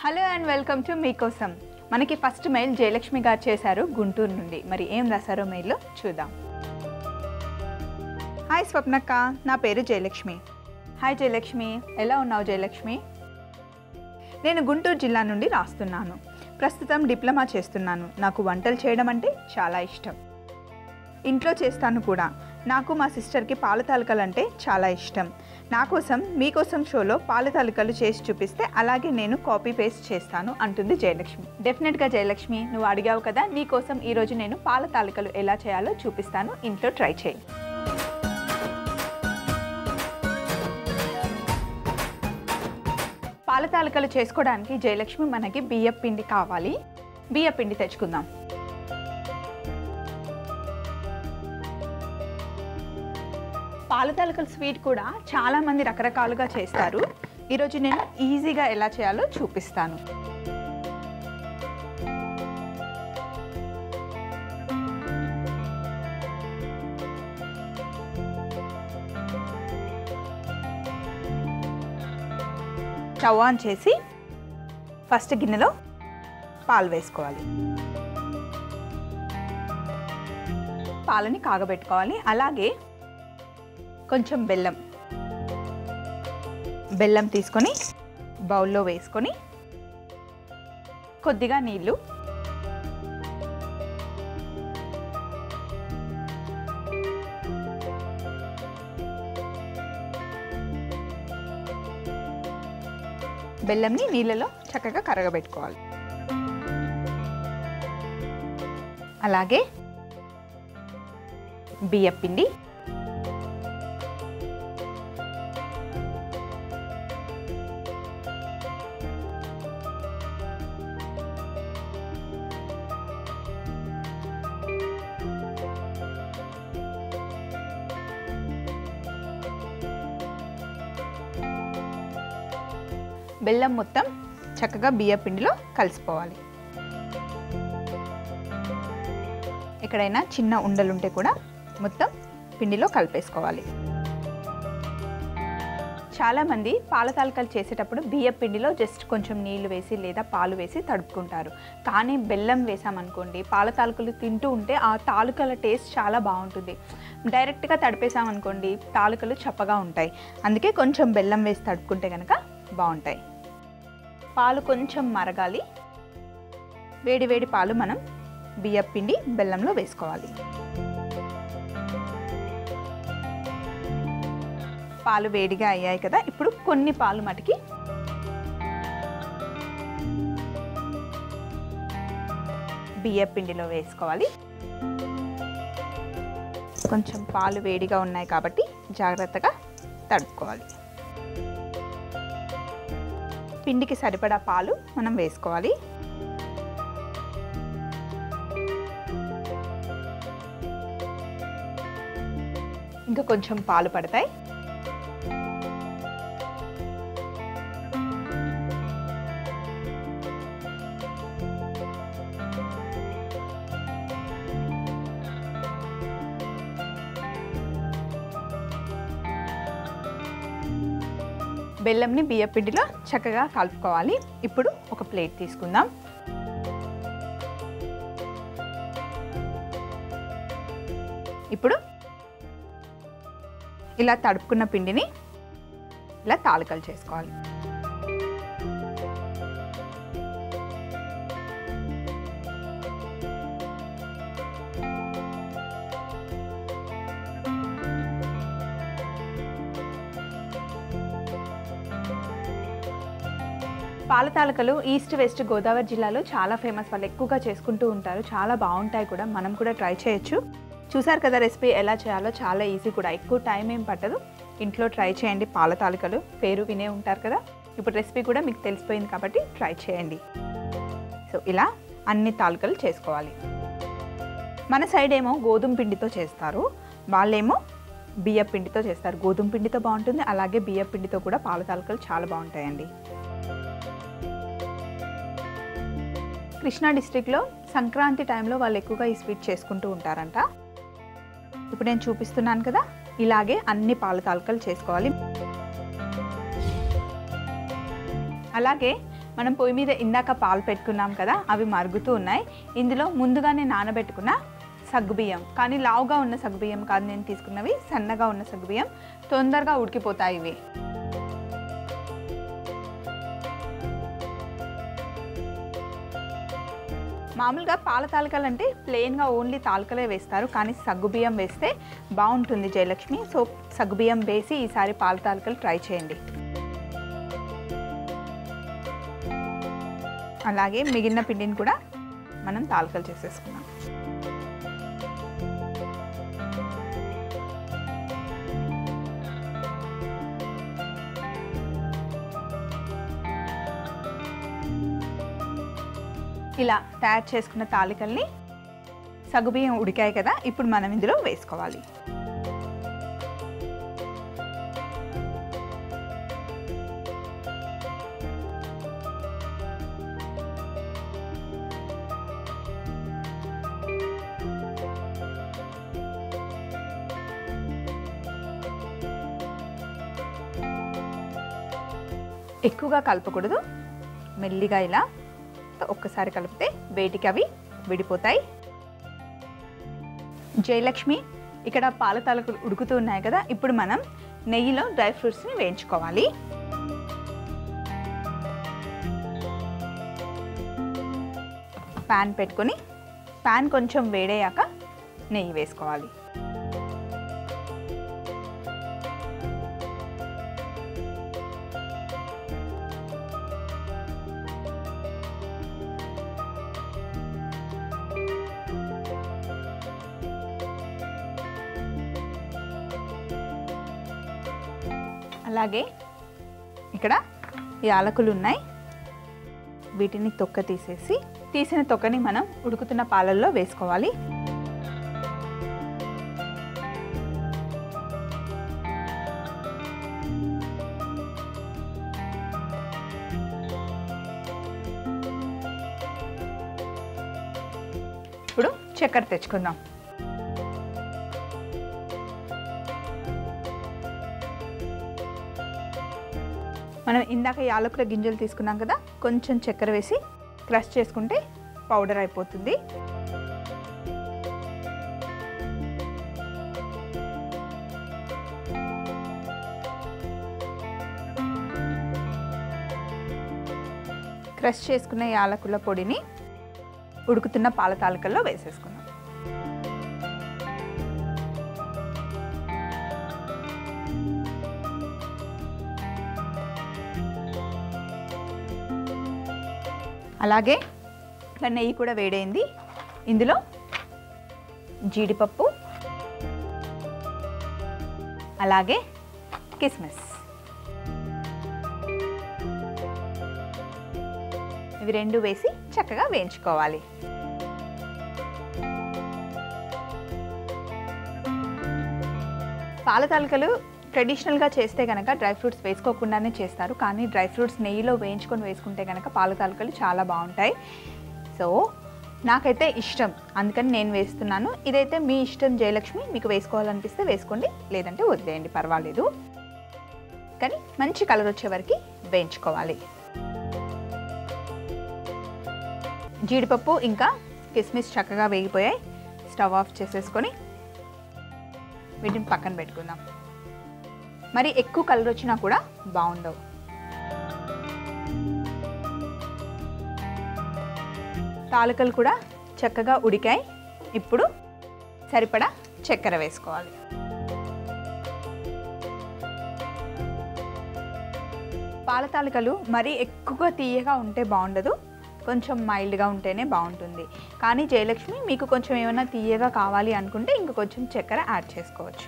hello and welcome to మీకోసం మనకి first mail Jayalakshmi గారు చేశారు గుంటూరు నుండి మరి ఏం రాశారో మెయిల్లో చూద్దాం హాయ్ స్వప్నక్క నా పేరు జయలక్ష్మి హాయ్ జయలక్ష్మి ఎలా ఉన్నావు జయలక్ష్మి నేను గుంటూరు జిల్లా నుండి రాస్తున్నాను ప్రస్తుతం డిప్లొమా చేస్తున్నాను నాకు వంటలు చేయడం అంటే చాలా ఇష్టం ఇంట్లో చేస్తాను కూడా నాకు మా సిస్టర్కి పాల తాలికలు అంటే చాలా ఇష్టం నా కోసం మీకోసం షోలో పాల తాలికలు చేసి చూపిస్తే అలాగే నేను కాపీ పేస్ట్ చేస్తాను అంటుంది జయలక్ష్మి డెఫినెట్గా జయలక్ష్మి నువ్వు అడిగావు కదా నీ కోసం ఈరోజు నేను పాల తాలికలు ఎలా చేయాలో చూపిస్తాను ఇంట్లో ట్రై చేయి పాల తాలికలు చేసుకోవడానికి జయలక్ష్మి మనకి బియ్యం పిండి కావాలి బియ్యం పిండి తెచ్చుకుందాం పాల తాలికల స్వీట్ కూడా చాలామంది రకరకాలుగా చేస్తారు ఈరోజు నేను ఈజీగా ఎలా చేయాలో చూపిస్తాను స్టవ్ ఆన్ చేసి ఫస్ట్ గిన్నెలో పాలు వేసుకోవాలి పాలని కాగబెట్టుకోవాలి అలాగే కొంచెం బెల్లం బెల్లం తీసుకొని బౌల్లో వేసుకొని కొద్దిగా నీళ్ళు బెల్లంని నీళ్ళలో చక్కగా కరగబెట్టుకోవాలి అలాగే బియ్యం పిండి బెల్లం మొత్తం చక్కగా బియ్య పిండిలో కలిసిపోవాలి ఎక్కడైనా చిన్న ఉండలుంటే కూడా మొత్తం పిండిలో కలిపేసుకోవాలి చాలామంది పాల తాలికలు చేసేటప్పుడు బియ్య పిండిలో జస్ట్ కొంచెం నీళ్లు వేసి లేదా పాలు వేసి తడుపుకుంటారు కానీ బెల్లం వేసామనుకోండి పాల తాలికలు తింటూ ఉంటే ఆ తాలికల టేస్ట్ చాలా బాగుంటుంది డైరెక్ట్గా తడిపేసామనుకోండి తాలికలు చప్పగా ఉంటాయి అందుకే కొంచెం బెల్లం వేసి తడుపుకుంటే కనుక బాగుంటాయి పాలు కొంచెం మరగాలి వేడి వేడి పాలు మనం బియ్యం పిండి బెల్లంలో వేసుకోవాలి పాలు వేడిగా అయ్యాయి కదా ఇప్పుడు కొన్ని పాలు మటుకి బియ్యం పిండిలో వేసుకోవాలి కొంచెం పాలు వేడిగా ఉన్నాయి కాబట్టి జాగ్రత్తగా తడుపుకోవాలి పిండికి సరిపడా పాలు మనం వేసుకోవాలి ఇంకా కొంచెం పాలు పడతాయి బెల్లంని బియ్య పిండిలో చక్కగా కలుపుకోవాలి ఇప్పుడు ఒక ప్లేట్ తీసుకుందాం ఇప్పుడు ఇలా తడుపుకున్న పిండిని ఇలా తాలికలు చేసుకోవాలి పాల తాలకలు ఈస్ట్ వెస్ట్ గోదావరి జిల్లాలో చాలా ఫేమస్ వాళ్ళు ఎక్కువగా చేసుకుంటూ ఉంటారు చాలా బాగుంటాయి కూడా మనం కూడా ట్రై చేయొచ్చు చూసారు కదా రెసిపీ ఎలా చేయాలో చాలా ఈజీ కూడా ఎక్కువ టైం ఏం పట్టదు ఇంట్లో ట్రై చేయండి పాల తాలికలు పేరు వినే ఉంటారు కదా ఇప్పుడు రెసిపీ కూడా మీకు తెలిసిపోయింది కాబట్టి ట్రై చేయండి సో ఇలా అన్ని తాలికలు చేసుకోవాలి మన సైడ్ ఏమో గోధుమ పిండితో చేస్తారు వాళ్ళేమో బియ్య పిండితో చేస్తారు గోధుమ పిండితో బాగుంటుంది అలాగే బియ్య పిండితో కూడా పాల తాలికలు చాలా బాగుంటాయండి కృష్ణా డిస్ట్రిక్ట్లో సంక్రాంతి టైంలో వాళ్ళు ఎక్కువగా ఈ స్వీట్ చేసుకుంటూ ఉంటారంట ఇప్పుడు నేను చూపిస్తున్నాను కదా ఇలాగే అన్ని పాల తాలికలు చేసుకోవాలి అలాగే మనం పొయ్యి మీద ఇందాక పాలు పెట్టుకున్నాం కదా అవి మరుగుతూ ఉన్నాయి ఇందులో ముందుగానే నానబెట్టుకున్న సగ్గుబియ్యం కానీ లావుగా ఉన్న సగ్గుబియ్యం కాదు నేను తీసుకున్నవి సన్నగా ఉన్న సగ్గుబియ్యం తొందరగా ఉడికిపోతాయి ఇవి మామూలుగా పాల తాలికలు అంటే ప్లెయిన్గా ఓన్లీ తాలికలే వేస్తారు కానీ సగ్గుబియ్యం వేస్తే బాగుంటుంది జయలక్ష్మి సో సగ్గుబియ్యం వేసి ఈసారి పాల తాలికలు ట్రై చేయండి అలాగే మిగిలిన పిండిని కూడా మనం తాలికలు చేసేసుకున్నాం ఇలా తయారు చేసుకున్న తాలికల్ని సగుబియ్యం ఉడికాయి కదా ఇప్పుడు మనం ఇందులో వేసుకోవాలి ఎక్కువగా కలపకూడదు మెల్లిగా ఇలా ఒక్కసారి కలిపితే వేటికి అవి విడిపోతాయి జయలక్ష్మి ఇక్కడ పాల తాలకులు ఉడుకుతూ ఉన్నాయి కదా ఇప్పుడు మనం నెయ్యిలో డ్రై ఫ్రూట్స్ని వేయించుకోవాలి ప్యాన్ పెట్టుకొని ప్యాన్ కొంచెం వేడయ్యాక నెయ్యి వేసుకోవాలి అలాగే ఇక్కడ యాలకులు ఉన్నాయి వీటిని తొక్క తీసేసి తీసిన తొక్కని మనం ఉడుకుతున్న పాలల్లో వేసుకోవాలి ఇప్పుడు చక్కెర తెచ్చుకుందాం మనం ఇందాక యాలకుల గింజలు తీసుకున్నాం కదా కొంచెం చక్కెర వేసి క్రష్ చేసుకుంటే పౌడర్ అయిపోతుంది క్రష్ చేసుకున్న యాలకుల పొడిని ఉడుకుతున్న పాల తాలికల్లో వేసేసుకున్నాం అలాగే ఇక్కడ నెయ్యి కూడా వేడైంది ఇందులో జీడిపప్పు అలాగే కిస్మిస్ ఇవి రెండు వేసి చక్కగా వేయించుకోవాలి పాల తాలికలు ట్రెడిషనల్గా చేస్తే కనుక డ్రై ఫ్రూట్స్ వేసుకోకుండానే చేస్తారు కానీ డ్రై ఫ్రూట్స్ నెయ్యిలో వేయించుకొని వేసుకుంటే కనుక పాల తాలికలు చాలా బాగుంటాయి సో నాకైతే ఇష్టం అందుకని నేను వేస్తున్నాను ఇదైతే మీ ఇష్టం జయలక్ష్మి మీకు వేసుకోవాలనిపిస్తే వేసుకోండి లేదంటే వదిలేయండి పర్వాలేదు కానీ మంచి కలర్ వచ్చే వరకు వేయించుకోవాలి జీడిపప్పు ఇంకా కిస్మిస్ చక్కగా వేగిపోయాయి స్టవ్ ఆఫ్ చేసేసుకొని వీటిని పక్కన పెట్టుకుందాం మరి ఎక్కువ కలర్ వచ్చినా కూడా బాగుండవు తాలకలు కూడా చక్కగా ఉడికాయి ఇప్పుడు సరిపడా చక్కెర వేసుకోవాలి పాల తాలికలు మరీ ఎక్కువగా తీయగా ఉంటే బాగుండదు కొంచెం మైల్డ్గా ఉంటేనే బాగుంటుంది కానీ జయలక్ష్మి మీకు కొంచెం ఏమైనా తీయగా కావాలి అనుకుంటే ఇంక కొంచెం చక్కెర యాడ్ చేసుకోవచ్చు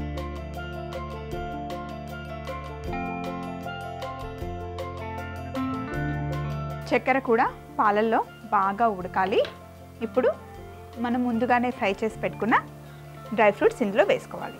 చక్కెర కూడా పాలల్లో బాగా ఉడకాలి ఇప్పుడు మనం ముందుగానే ఫ్రై చేసి పెట్టుకున్న డ్రై ఫ్రూట్స్ ఇందులో వేసుకోవాలి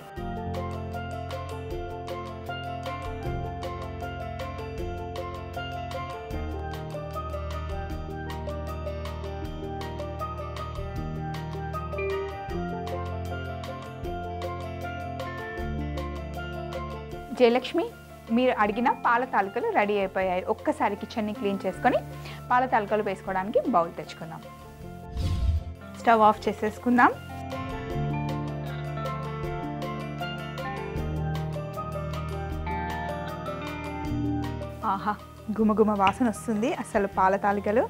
జయలక్ష్మి మీరు అడిగిన పాల తాలికలు రెడీ అయిపోయాయి ఒక్కసారి కిచెన్ని క్లీన్ చేసుకొని పాల తాలికలు వేసుకోవడానికి బౌల్ తెచ్చుకుందాం స్టవ్ ఆఫ్ చేసేసుకుందాం ఆహా గుమగుమ వాసన వస్తుంది అసలు పాల తాలికలు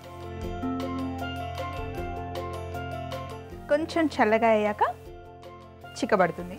కొంచెం చల్లగా అయ్యాక చిక్కబడుతుంది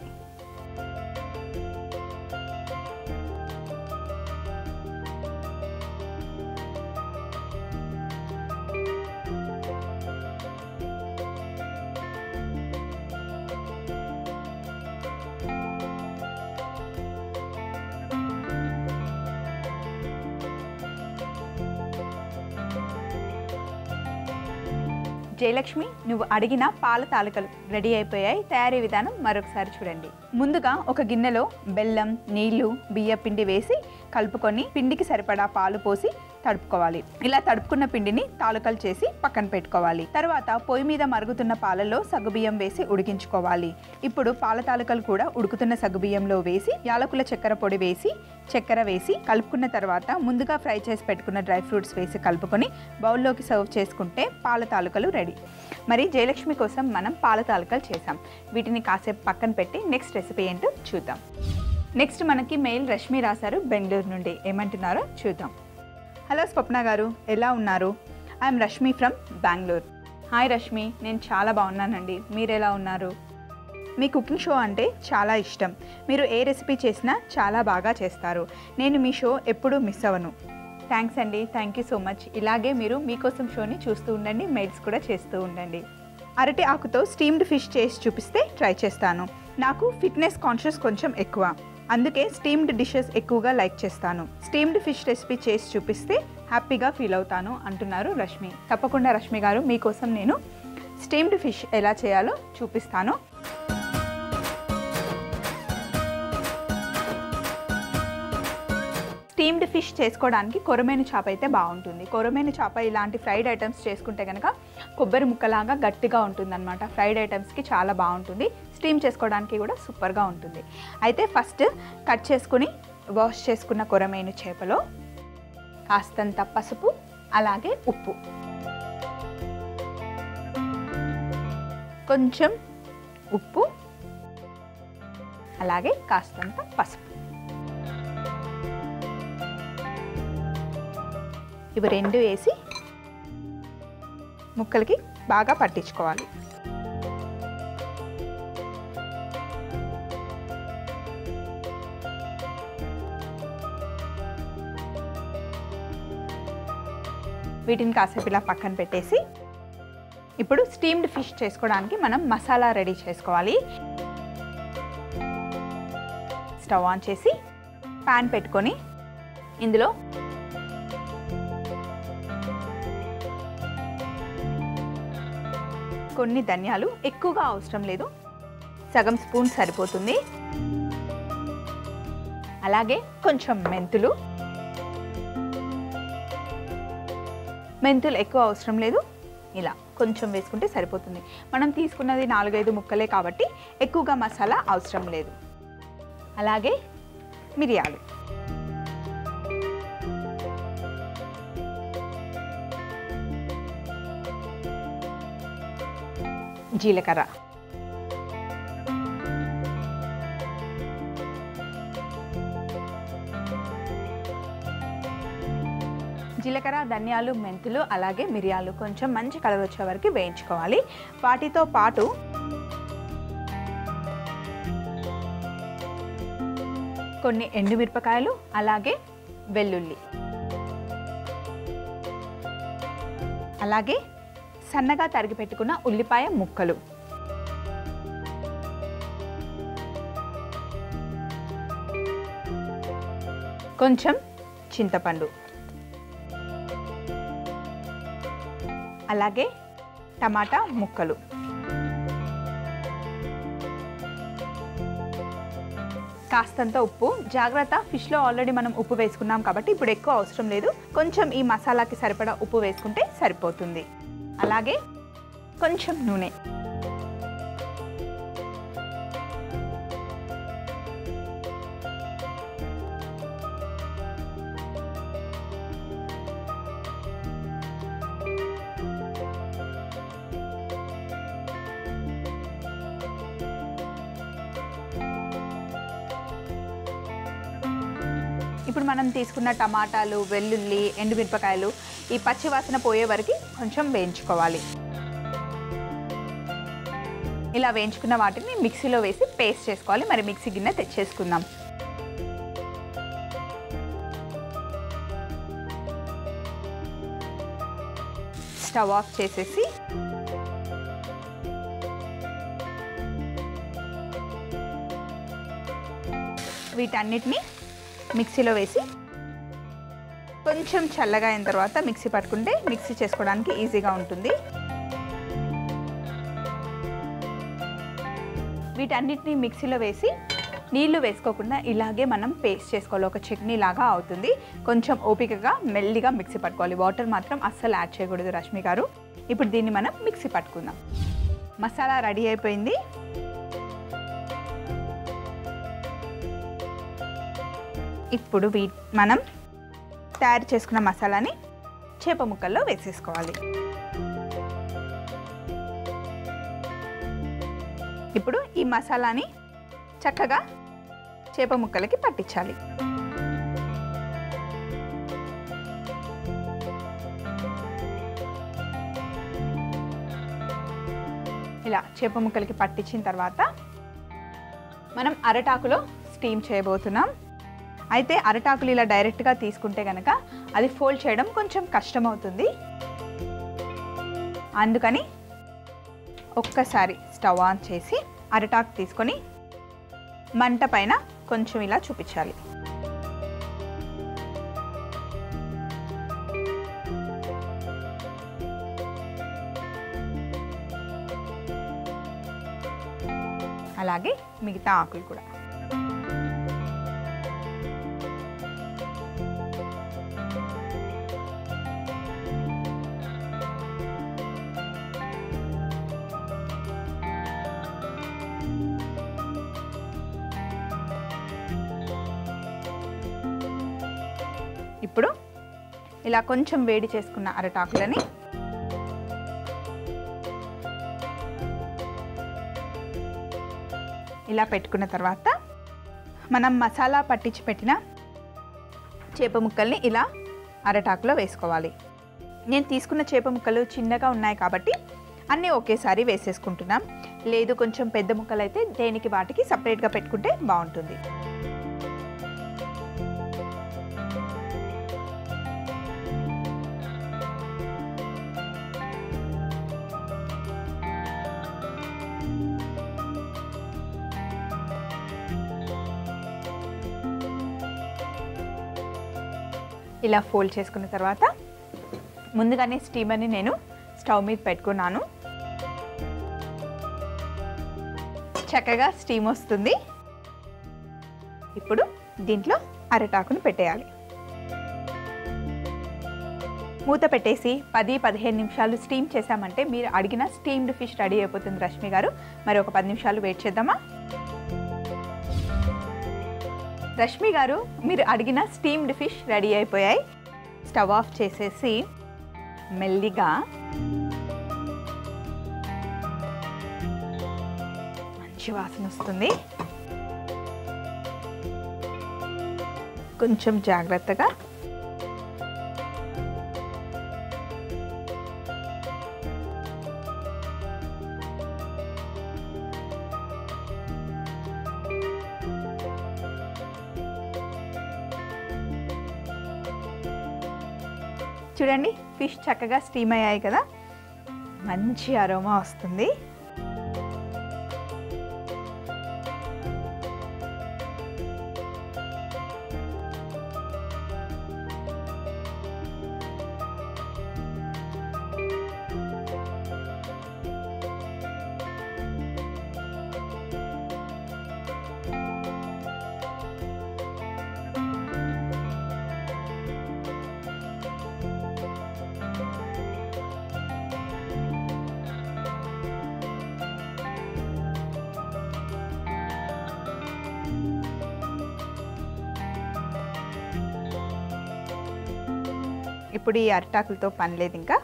జయలక్ష్మి నువ్వు అడిగిన పాల తాలికలు రెడీ అయిపోయాయి తయారీ విధానం మరొకసారి చూడండి ముందుగా ఒక గిన్నెలో బెల్లం నీళ్లు బియ్య పిండి వేసి కలుపుకొని పిండికి సరిపడా పాలు పోసి తడుపుకోవాలి ఇలా తడుపుకున్న పిండిని తాలూకలు చేసి పక్కన పెట్టుకోవాలి తర్వాత పొయ్యి మీద మరుగుతున్న పాలలో సగ్గుబియ్యం వేసి ఉడికించుకోవాలి ఇప్పుడు పాల తాలూకలు కూడా ఉడుకుతున్న సగ్గుబియ్యంలో వేసి యాలకుల చక్కెర పొడి వేసి చక్కెర వేసి కలుపుకున్న తర్వాత ముందుగా ఫ్రై చేసి పెట్టుకున్న డ్రై ఫ్రూట్స్ వేసి కలుపుకొని బౌల్లోకి సర్వ్ చేసుకుంటే పాల తాలూకలు రెడీ మరి జయలక్ష్మి కోసం మనం పాల తాలూకలు చేసాం వీటిని కాసేపు పక్కన పెట్టి నెక్స్ట్ రెసిపీ ఏంటో చూద్దాం నెక్స్ట్ మనకి మెయిల్ రష్మి రాశారు బెంగళూరు నుండి ఏమంటున్నారో చూద్దాం హలో స్వప్న గారు ఎలా ఉన్నారు I'm Rashmi from Bengaluru hi Rashmi నేను చాలా బాగున్నానండి మీరు ఎలా ఉన్నారు మీ కుకింగ్ షో అంటే చాలా ఇష్టం మీరు ఏ రెసిపీ చేసినా చాలా బాగా చేస్తారు నేను మీ షో ఎప్పుడూ మిస్ అవ్వను థ్యాంక్స్ అండి థ్యాంక్ యూ సో మచ్ ఇలాగే మీరు మీకోసం షోని చూస్తూ ఉండండి మెయిల్స్ కూడా చేస్తూ ఉండండి అరటి ఆకుతో స్టీమ్డ్ ఫిష్ చేసి చూపిస్తే ట్రై చేస్తాను నాకు ఫిట్నెస్ కాన్షియస్ కొంచెం ఎక్కువ అందుకే స్టీమ్డ్ డిషెస్ ఎక్కువగా లైక్ చేస్తాను స్టీమ్డ్ ఫిష్ రెసిపీ చేసి చూపిస్తే హ్యాపీగా ఫీల్ అవుతాను అంటున్నారు రష్మి తప్పకుండా రష్మి గారు మీకోసం నేను స్టీమ్డ్ ఫిష్ ఎలా చేయాలో చూపిస్తాను స్టీమ్డ్ ఫిష్ చేసుకోవడానికి కొరమేను చేప అయితే బాగుంటుంది కొరమేను చేప ఇలాంటి ఫ్రైడ్ ఐటమ్స్ చేసుకుంటే కనుక కొబ్బరి ముక్కలాగా గట్టిగా ఉంటుందన్నమాట ఫ్రైడ్ ఐటమ్స్కి చాలా బాగుంటుంది స్టీమ్ చేసుకోవడానికి కూడా సూపర్గా ఉంటుంది అయితే ఫస్ట్ కట్ చేసుకుని వాష్ చేసుకున్న కొరమేను చేపలో కాస్తంత పసుపు అలాగే ఉప్పు కొంచెం ఉప్పు అలాగే కాస్తంత పసుపు ఇవి రెండు వేసి ముక్కలకి బాగా పట్టించుకోవాలి వీటిని కాసేపు ఇలా పక్కన పెట్టేసి ఇప్పుడు స్టీమ్డ్ ఫిష్ చేసుకోవడానికి మనం మసాలా రెడీ చేసుకోవాలి స్టవ్ ఆన్ చేసి ప్యాన్ పెట్టుకొని ఇందులో కొన్ని ధనియాలు ఎక్కువగా అవసరం లేదు సగం స్పూన్ సరిపోతుంది అలాగే కొంచెం మెంతులు మెంతులు ఎక్కువ అవసరం లేదు ఇలా కొంచెం వేసుకుంటే సరిపోతుంది మనం తీసుకున్నది నాలుగైదు ముక్కలే కాబట్టి ఎక్కువగా మసాలా అవసరం లేదు అలాగే మిరియాలు జీలకర్ర జీలకర్ర ధనియాలు మెంతులు అలాగే మిరియాలు కొంచెం మంచి కలర్ వచ్చే వరకు వేయించుకోవాలి వాటితో పాటు కొన్ని ఎండుమిరపకాయలు అలాగే వెల్లుల్లి అలాగే సన్నగా తరిగి పెట్టుకున్న ఉల్లిపాయ ముక్కలు కొంచెం చింతపండు అలాగే టమాటా ముక్కలు కాస్తంత ఉప్పు జాగ్రత్త ఫిష్లో ఆల్రెడీ మనం ఉప్పు వేసుకున్నాం కాబట్టి ఇప్పుడు ఎక్కువ అవసరం లేదు కొంచెం ఈ మసాలాకి సరిపడా ఉప్పు వేసుకుంటే సరిపోతుంది అలాగే కొంచెం నూనె ఇప్పుడు మనం తీసుకున్న టమాటాలు వెల్లుల్లి ఎండుమిరపకాయలు ఈ పచ్చి వాసన పోయే వరకు కొంచెం వేయించుకోవాలి ఇలా వేయించుకున్న వాటిని మిక్సీలో వేసి పేస్ట్ చేసుకోవాలి మరి మిక్సీ గిన్నె తెచ్చేసుకుందాం స్టవ్ ఆఫ్ చేసేసి వీటన్నిటిని మిక్సీలో వేసి కొంచెం చల్లగా అయిన తర్వాత మిక్సీ పట్టుకుంటే మిక్సీ చేసుకోవడానికి ఈజీగా ఉంటుంది వీటన్నిటిని మిక్సీలో వేసి నీళ్లు వేసుకోకుండా ఇలాగే మనం పేస్ట్ చేసుకోవాలి ఒక చట్నీ లాగా అవుతుంది కొంచెం ఓపికగా మెల్లిగా మిక్సీ పట్టుకోవాలి వాటర్ మాత్రం అస్సలు యాడ్ చేయకూడదు రష్మి గారు ఇప్పుడు దీన్ని మనం మిక్సీ పట్టుకుందాం మసాలా రెడీ అయిపోయింది ఇప్పుడు వీ మనం తయారు చేసుకున్న మసాలాని చేప ముక్కల్లో వేసేసుకోవాలి ఇప్పుడు ఈ మసాలాని చక్కగా చేప ముక్కలకి పట్టించాలి ఇలా చేప ముక్కలకి పట్టించిన తర్వాత మనం అరటాకులో స్టీమ్ చేయబోతున్నాం అయితే అరటాకులు ఇలా డైరెక్ట్గా తీసుకుంటే కనుక అది ఫోల్డ్ చేయడం కొంచెం కష్టమవుతుంది అందుకని ఒక్కసారి స్టవ్ ఆన్ చేసి అరటాకు తీసుకొని మంట పైన కొంచెం ఇలా చూపించాలి అలాగే మిగతా ఆకులు కూడా ఇప్పుడు ఇలా కొంచెం వేడి చేసుకున్న అరటాకులని ఇలా పెట్టుకున్న తర్వాత మనం మసాలా పట్టించి పెట్టిన చేప ముక్కల్ని ఇలా అరటాకులో వేసుకోవాలి నేను తీసుకున్న చేప ముక్కలు చిన్నగా ఉన్నాయి కాబట్టి అన్నీ ఒకేసారి వేసేసుకుంటున్నాం లేదు కొంచెం పెద్ద ముక్కలు అయితే దేనికి వాటికి సపరేట్గా పెట్టుకుంటే బాగుంటుంది ఇలా ఫోల్డ్ చేసుకున్న తర్వాత ముందుగానే స్టీమర్ని నేను స్టవ్ మీద పెట్టుకున్నాను చక్కగా స్టీమ్ వస్తుంది ఇప్పుడు దీంట్లో అరటాకును పెట్టేయాలి మూత పెట్టేసి పది పదిహేను నిమిషాలు స్టీమ్ చేసామంటే మీరు అడిగిన స్టీమ్డ్ ఫిష్ రెడీ అయిపోతుంది రష్మి గారు మరి ఒక పది నిమిషాలు వెయిట్ చేద్దామా రష్మి గారు మీరు అడిగిన స్టీమ్డ్ ఫిష్ రెడీ అయిపోయాయి స్టవ్ ఆఫ్ చేసేసి మెల్లిగా మంచి వాసన వస్తుంది కొంచెం జాగ్రత్తగా చూడండి ఫిష్ చక్కగా స్టీమ్ అయ్యాయి కదా మంచి అరోమా వస్తుంది ఇప్పుడు ఈ అరిటాకులతో పని లేదు ఇంకా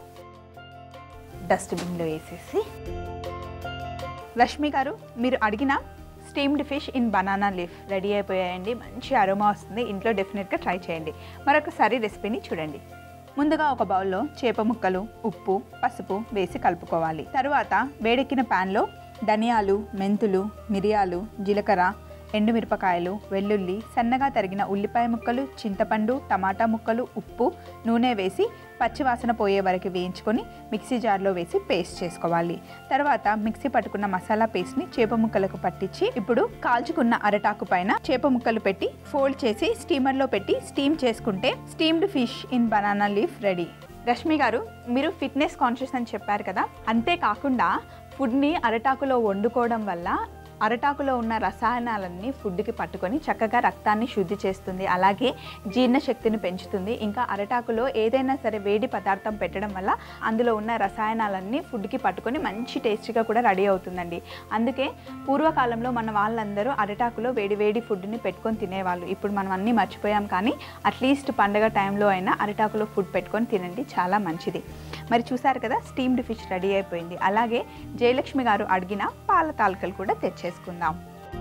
డస్ట్బిన్లో వేసేసి రష్మి గారు మీరు అడిగిన steamed fish in banana leaf ready అయిపోయాయండి మంచి అరోమా వస్తుంది ఇంట్లో డెఫినెట్గా ట్రై చేయండి మరొకసారి రెసిపీని చూడండి ముందుగా ఒక బౌల్లో చేప ముక్కలు ఉప్పు పసుపు వేసి కలుపుకోవాలి తరువాత వేడెక్కిన ప్యాన్లో ధనియాలు మెంతులు మిరియాలు జీలకర్ర ఎండుమిరపకాయలు వెల్లుల్లి సన్నగా తరిగిన ఉల్లిపాయ ముక్కలు చింతపండు టమాటా ముక్కలు ఉప్పు నూనె వేసి పచ్చివాసన పోయే వరకు వేయించుకొని మిక్సీ జార్లో వేసి పేస్ట్ చేసుకోవాలి తర్వాత మిక్సీ పట్టుకున్న మసాలా పేస్ట్ని చేప ముక్కలకు పట్టించి ఇప్పుడు కాల్చుకున్న అరటాకు పైన చేప ముక్కలు పెట్టి ఫోల్డ్ చేసి స్టీమర్లో పెట్టి స్టీమ్ చేసుకుంటే steamed fish in banana leaf ready Rashmi garu మీరు ఫిట్నెస్ కాన్షియస్ అని చెప్పారు కదా అంతేకాకుండా ఫుడ్ని అరటాకులో వండుకోవడం వల్ల అరటాకులో ఉన్న రసాయనాలన్నీ ఫుడ్కి పట్టుకొని చక్కగా రక్తాన్ని శుద్ధి చేస్తుంది అలాగే జీర్ణశక్తిని పెంచుతుంది ఇంకా అరటాకులో ఏదైనా సరే వేడి పదార్థం పెట్టడం వల్ల అందులో ఉన్న రసాయనాలన్నీ ఫుడ్కి పట్టుకొని మంచి టేస్టీగా కూడా రెడీ అవుతుందండి అందుకే పూర్వకాలంలో మన వాళ్ళందరూ అరటాకులో వేడి వేడి ఫుడ్ని పెట్టుకొని తినేవాళ్ళు ఇప్పుడు మనం అన్నీ మర్చిపోయాం కానీ అట్లీస్ట్ పండగ టైంలో అయినా అరటాకులో ఫుడ్ పెట్టుకొని తినండి చాలా మంచిది మరి చూసారు కదా స్టీమ్డ్ ఫిష్ రెడీ అయిపోయింది అలాగే జయలక్ష్మి గారు అడిగిన పాల తాలికలు కూడా తెచ్చేసుకుందాం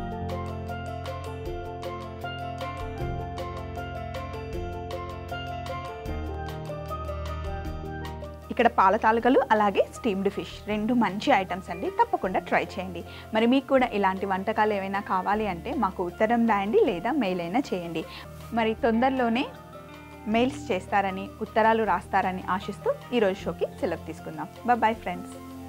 ఇక్కడ పాల తాలికలు అలాగే స్టీమ్డ్ ఫిష్ రెండు మంచి ఐటమ్స్ అండి తప్పకుండా ట్రై చేయండి మరి మీకు కూడా ఇలాంటి వంటకాలు ఏమైనా కావాలి అంటే మాకు ఉత్తరం రాయండి లేదా మెయిల్ అయినా చేయండి మరి తొందరలోనే మెయిల్స్ చేస్తారని ఉత్తరాలు రాస్తారని ఆశిస్తూ ఈరోజు షోకి సెలవు తీసుకుందాం బాయ్ ఫ్రెండ్స్